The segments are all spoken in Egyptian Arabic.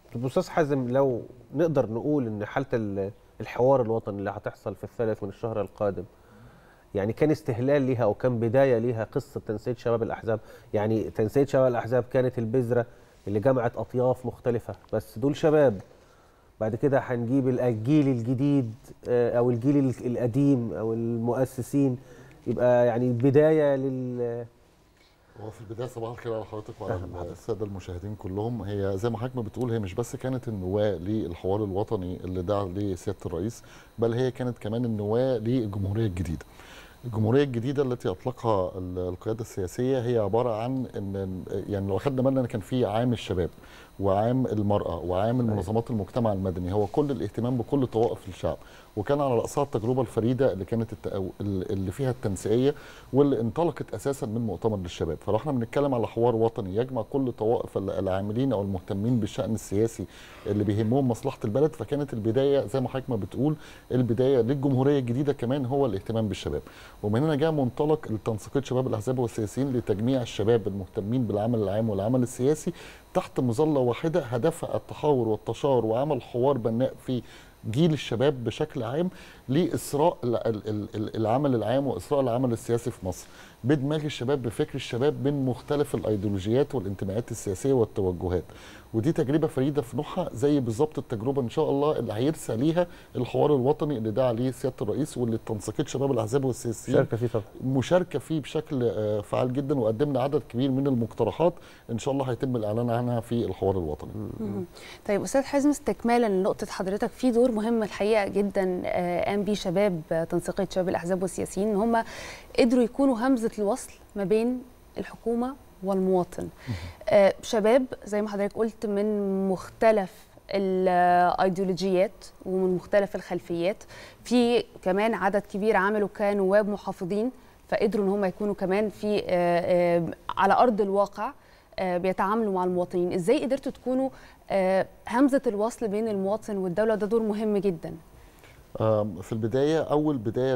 طب استاذ حازم لو نقدر نقول ان حاله ال- الحوار الوطني اللي هتحصل في الثالث من الشهر القادم يعني كان استهلال ليها او كان بدايه ليها قصه تنسيق شباب الاحزاب يعني تنسيق شباب الاحزاب كانت البذره اللي جمعت اطياف مختلفه بس دول شباب بعد كده هنجيب ال- الجيل الجديد آه، او الجيل ال- القديم او المؤسسين يبقى يعني بدايه لل هو في البدايه صباح الخير على حضرتك وعلى الساده المشاهدين كلهم هي زي ما حضرتك ما بتقول هي مش بس كانت النواه للحوار الوطني اللي دعا ليه سياده الرئيس بل هي كانت كمان النواه للجمهوريه الجديده. الجمهوريه الجديده التي اطلقها ال- القياده السياسيه هي عباره عن ان يعني لو اخذنا بالنا ان كان في عام الشباب وعام المراه وعام المنظمات المجتمع المدني هو كل الاهتمام بكل طوائف الشعب وكان على راسها التجربه الفريده اللي كانت الت- اللي فيها التنسيقيه واللي انطلقت اساسا من مؤتمر للشباب فلو احنا بنتكلم على حوار وطني يجمع كل طوائف ال- العاملين او المهتمين بالشان السياسي اللي بيهمهم مصلحه البلد فكانت البدايه زي ما حضرتك ما بتقول البدايه للجمهوريه الجديده كمان هو الاهتمام بالشباب ومن هنا جاء منطلق التنسيقيه شباب الاحزاب والسياسيين لتجميع الشباب المهتمين بالعمل العام والعمل السياسي تحت مظله واحده هدفها التحاور والتشاور وعمل حوار بناء في جيل الشباب بشكل عام لإسراء ال- ال- ال- ال- العمل العام وإسراء العمل السياسي في مصر بدماغ الشباب بفكر الشباب من مختلف الأيديولوجيات والانتماءات السياسية والتوجهات ودي تجربة فريدة في نوعها زي بالظبط التجربة إن شاء الله اللي هيرسى ليها الحوار الوطني اللي دعا عليه سيادة الرئيس واللي تنسيقية شباب الأحزاب والسياسيين شاركه فيه طبعا مشاركه فيه بشكل آه، فعال جدا وقدمنا عدد كبير من المقترحات ان شاء الله هيتم الاعلان عنها في الحوار الوطني طيب استاذ حازم استكمالا لنقطه حضرتك في دور مهم الحقيقه جدا آه، قام بيه شباب آه، تنسيقيه شباب الاحزاب والسياسيين ان هم قدروا يكونوا همزه الوصل ما بين الحكومه والمواطن آه، شباب زي ما حضرتك قلت من مختلف الايديولوجيات ومن مختلف الخلفيات في كمان عدد كبير عملوا كنواب محافظين فقدروا ان هم يكونوا كمان في آه، آه، على ارض الواقع آه، بيتعاملوا مع المواطنين ازاي قدرتوا تكونوا آه، همزه الوصل بين المواطن والدوله ده دور مهم جدا آم، في البدايه اول بدايه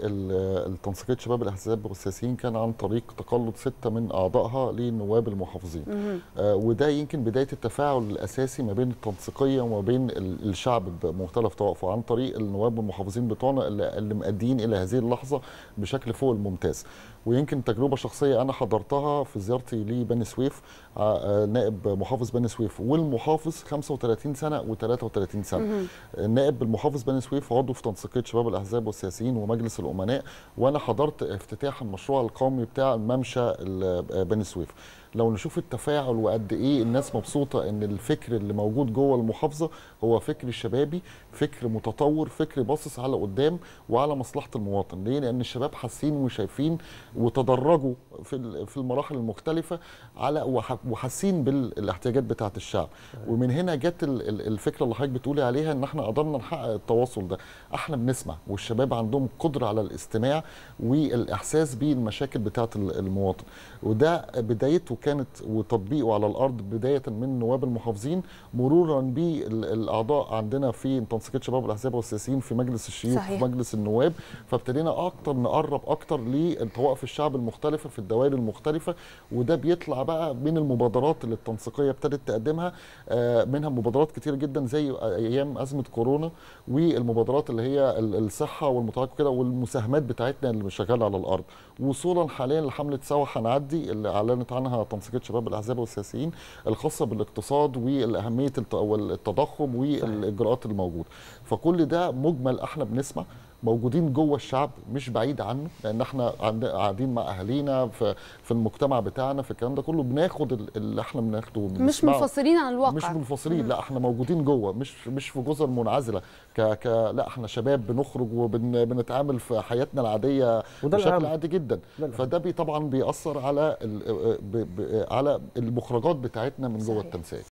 للتنسيقيه شباب الاحزاب والسياسيين كان عن طريق تقلد سته من اعضائها للنواب المحافظين آه، وده يمكن بدايه التفاعل الاساسي ما بين التنسيقيه وما بين ال- الشعب بمختلف طوائفه عن طريق النواب المحافظين بتوعنا اللي اللي مأدين الى هذه اللحظه بشكل فوق الممتاز ويمكن تجربه شخصيه انا حضرتها في زيارتي لبني سويف ع- آه، نائب محافظ بني سويف والمحافظ 35 سنه و33 سنه النائب المحافظ بني سويف عضو في تنسيقيه شباب الاحزاب والسياسيين ومجلس الامناء وانا حضرت افتتاح المشروع القومي بتاع الممشى ال- بني سويف لو نشوف التفاعل وقد ايه الناس مبسوطه ان الفكر اللي موجود جوه المحافظه هو فكر شبابي فكر متطور فكر باصص على قدام وعلى مصلحه المواطن ليه لان الشباب حاسين وشايفين وتدرجوا في ال- في المراحل المختلفه على وح- وحاسين بالاحتياجات بتاعه الشعب ومن هنا جت ال- ال- الفكره اللي حضرتك بتقولي عليها ان احنا قدرنا نحقق التواصل ده احنا بنسمع والشباب عندهم قدره على الاستماع والاحساس بالمشاكل بتاعه ال- المواطن وده بدايته كانت وتطبيقه على الارض بدايه من نواب المحافظين مرورا بالاعضاء عندنا في تنسيقيه شباب الاحزاب والسياسيين في مجلس الشيوخ صحيح. وفي مجلس النواب فابتدينا اكتر نقرب اكتر لطوائف الشعب المختلفه في الدوائر المختلفه وده بيطلع بقى من المبادرات اللي التنسيقيه ابتدت تقدمها آه، منها مبادرات كتير جدا زي ايام ازمه كورونا والمبادرات اللي هي ال- الصحه والمتعاقب كده والمساهمات بتاعتنا اللي شغاله على الارض وصولا حاليا لحمله سوا هنعدي اللي اعلنت عنها تنسيقيه شباب الاحزاب والسياسيين الخاصه بالاقتصاد واهميه الت- والتضخم والاجراءات الموجوده فكل ده مجمل احنا بنسمع موجودين جوه الشعب مش بعيد عنه لان احنا عند- قاعدين مع اهالينا في في المجتمع بتاعنا في الكلام ده كله بناخد ال- اللي احنا بناخده مش وبنسمعه. منفصلين عن الواقع مش منفصلين لا احنا موجودين جوه مش مش في جزر منعزله ك ك لا احنا شباب بنخرج وبنتعامل في حياتنا العاديه وده بشكل الأهم. عادي جدا ده الأهم. فده بي طبعا بيأثر على ال- ب ب على المخرجات بتاعتنا من جوه صحيح. التمثيل